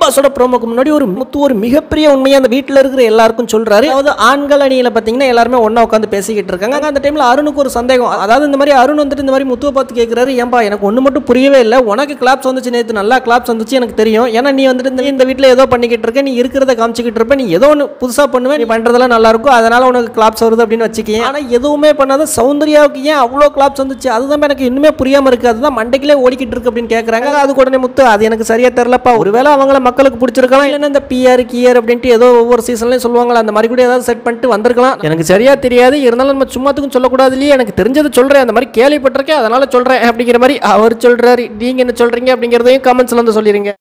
பாஸோட ப்ரோமோக்கு முன்னாடி ஒரு முத்து ஒரு மிகப்பெரிய உண்மையை அந்த வீட்டில் இருக்கிற எல்லாருக்கும் சொல்றாரு அதாவது ஆண்கள் அணியில் பார்த்தீங்கன்னா எல்லாருமே ஒண்ணா உட்காந்து பேசிக்கிட்டு இருக்காங்க அந்த டைம்ல அருணுக்கு ஒரு சந்தேகம் அதாவது இந்த மாதிரி அருண் வந்துட்டு இந்த மாதிரி முத்துவை பார்த்து கேட்குறாரு ஏன்பா எனக்கு ஒன்று மட்டும் புரியவே இல்லை உனக்கு கிளாப்ஸ் வந்துச்சு நேற்று நல்லா கிளாப்ஸ் வந்துச்சு எனக்கு தெரியும் ஏன்னா நீ வந்துட்டு இந்த- இந்த வீட்டில் ஏதோ பண்ணிக்கிட்டு இருக்க நீ இருக்கிறத காமிச்சிக்கிட்டு இருப்ப நீ ஏதோ ஒன்று புதுசாக பண்ணுவேன் நீ பண்ணுறதெல்லாம் நல்லா இருக்கும் அதனால உனக்கு கிளாப்ஸ் வருது அப்படின்னு வச்சுக்கேன் ஆனால் எதுவுமே பண்ணாத சௌந்தர்யாவுக்கு ஏன் அவ்வளோ கிளாப்ஸ் வந்துச்சு அதுதான் எனக்கு இன்னுமே புரியாம இருக்கு அதுதான் மண்டைக்கிலே ஓடிக்கிட்டு இருக்கு அப்படின்னு கேட்குறாங்க அது உடனே முத்து அது எனக்கு சரியா தெரியலப்பா ஒருவேளை அவங்கள மக்களுக்கு பிடிச்சிருக்கலாம் இல்லைன்னா இந்த பிஆர் கியர் அப்படின்ட்டு ஏதோ ஒவ்வொரு சீசன்லையும் சொல்லுவாங்களா அந்த மாதிரி கூட ஏதாவது செட் பண்ணிட்டு வந்திருக்கலாம் எனக்கு சரியா தெரியாது இருந்தாலும் நம்ம சும்மாத்துக்கும் சொல்லக்கூடாது இல்லையே எனக்கு தெரிஞ்சது சொல்றேன் அந்த மாதிரி கேள்விப்பட்டிருக்கேன் அதனால சொல்றேன் அப்படிங்கிற மாதிரி அவர் சொல்றாரு நீங்க என்ன சொல்றீங்க அப்படிங்கிறதையும் கமெண்ட்ஸ்ல வந்து சொல்லிருங்க